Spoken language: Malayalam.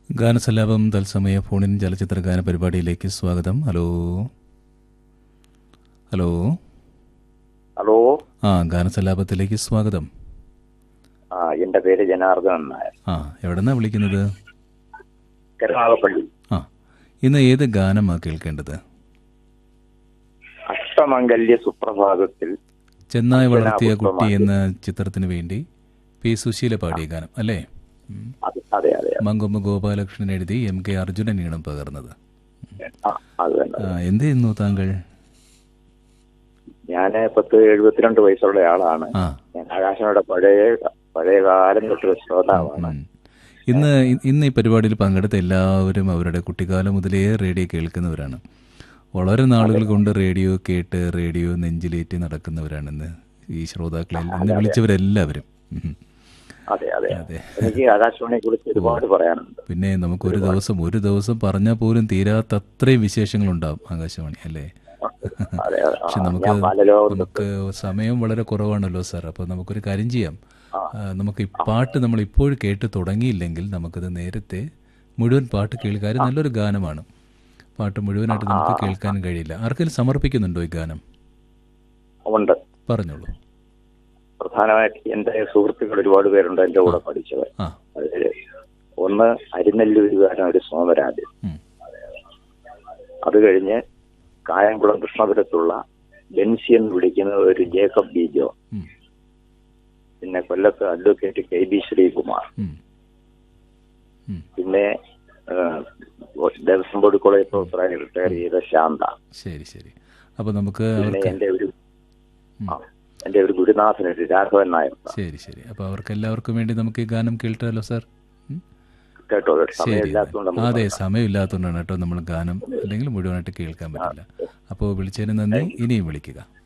ഗാനസല്ലാപം തത്സമയ ഫോണിൻ ചലച്ചിത്ര ഗാന പരിപാടിയിലേക്ക് സ്വാഗതം ഹലോ ഹലോ ഹലോ ആ ഗാനസല്ലാപത്തിലേക്ക് സ്വാഗതം ആ എന്റെ പേര് ജനാർദ്ദനൻ നായർ ആ എവിടെന്നാ വിളിക്കുന്നത് കരുനാഗപ്പള്ളി ആ ഇന്ന് ഏത് ഗാനമാണ് കേൾക്കേണ്ടത് അഷ്ടമംഗല്യ സുപ്രഭാതത്തിൽ ചെന്നായി വളർത്തിയ അഞ്ജന കുട്ടി എന്ന ചിത്രത്തിന് വേണ്ടി പി സുശീല പാടിയ ഗാനം അല്ലേ ഉം. അത് അതെ അതെ മങ്കൊമ്പ് ഗോപാലകൃഷ്ണൻ എഴുതി എം കെ അർജുനൻ ഈണം പകർന്നത് ആ അത് തന്നെ ആ, എന്ത് ചെയ്യുന്നു താങ്കൾ ഞാൻ പത്ത് എഴുപത്തിരണ്ട് വയസ്സുള്ള ആളാണ് ആ ഞാൻ ആകാശനോടെ പഴയ പഴയ കാലം തൊട്ട് ശ്രോതാവാണ് ഉം. ഇന്ന് ഇ- ഇന്ന് ഈ പരിപാടിയിൽ പങ്കെടുത്ത എല്ലാവരും അവരുടെ കുട്ടിക്കാലം മുതലേ റേഡിയോ കേൾക്കുന്നവരാണ് വളരെ നാളുകൾ കൊണ്ട് റേഡിയോ കേട്ട് റേഡിയോ നെഞ്ചിലേറ്റി നടക്കുന്നവരാണെന്ന് ഈ ശ്രോതാക്കളെ ഇന്ന് വിളിച്ചവരെല്ലാവരും ഉം. അതെ അതെ അതെ എനിക്ക് ആകാശവാണിയെ കുറിച്ച് ഒരുപാട് പറയാനുണ്ട് പിന്നെ നമുക്ക് ഒരു ദിവസം ഒരു ദിവസം പറഞ്ഞാൽ പോലും തീരാത്ത അത്രയും വിശേഷങ്ങളുണ്ടാവും ആകാശവാണി അല്ലേ അതെ അതെ. ആ, പക്ഷെ നമുക്ക് ഞാൻ ബാലലോകം നമുക്ക് സമയം വളരെ കുറവാണല്ലോ സാർ അപ്പോൾ നമുക്കൊരു കാര്യം ചെയ്യാം ആ, നമുക്ക് ഈ പാട്ട് നമ്മൾ ഇപ്പോൾ കേട്ട് തുടങ്ങിയില്ലെങ്കിൽ നമുക്കത് നേരത്തെ മുഴുവൻ പാട്ട് കേൾക്കാൻ നല്ലൊരു ഗാനമാണ് പാട്ട് മുഴുവനായിട്ട് നമുക്ക് കേൾക്കാൻ കഴിയില്ല ആർക്കെങ്കിലും സമർപ്പിക്കുന്നുണ്ടോ ഈ ഗാനം ഉണ്ട് പറഞ്ഞോളൂ പ്രധാനമായിട്ട് എന്റെ സുഹൃത്തുക്കൾ ഒരുപാട് പേരുണ്ട് എന്റെ കൂടെ പഠിച്ചവർ ആ അതില് ഒന്ന് അരിനെല്ലൂരുകാരൻ ഒരു സോമരാജ് ഉം. അത് കഴിഞ്ഞ് കായംകുളം കൃഷ്ണപുരത്തുള്ള ബെൻസി എന്ന് വിളിക്കുന്ന ഒരു ജേക്കബ് ബീജോ ഉം. പിന്നെ കൊല്ലത്ത് അഡ്വക്കേറ്റ് കെ ബി ശ്രീകുമാർ ഉം. ഉം. പിന്നെ ആ, ദേവസ്വം ബോർഡ് കോളേജ് പ്രൊഫസറായി റിട്ടയർ ചെയ്ത ശാന്ത ശരി ശരി അപ്പോൾ നമുക്ക് പിന്നെ അവർക്ക് എന്റെ ഒരു ആ, എന്റെ ഒരു ഗുരുനാഥനുണ്ട് രാഘവൻ നായർ ശരി ശരി അപ്പോൾ അവർക്ക് എല്ലാവർക്കും വേണ്ടി നമുക്ക് ഈ ഗാനം കേൾട്ടാലോ സാർ ഉം? കേട്ടോ ശരി സമയമില്ലാത്തതുകൊണ്ട് നമുക്ക് അതെ സമയമില്ലാത്തതുകൊണ്ടാണ് കേട്ടോ നമ്മൾ ഗാനം അല്ലെങ്കിൽ മുഴുവനായിട്ട് കേൾക്കാൻ പറ്റില്ല അപ്പോൾ വിളിച്ചതിന് നന്ദി ഇനിയും വിളിക്കുക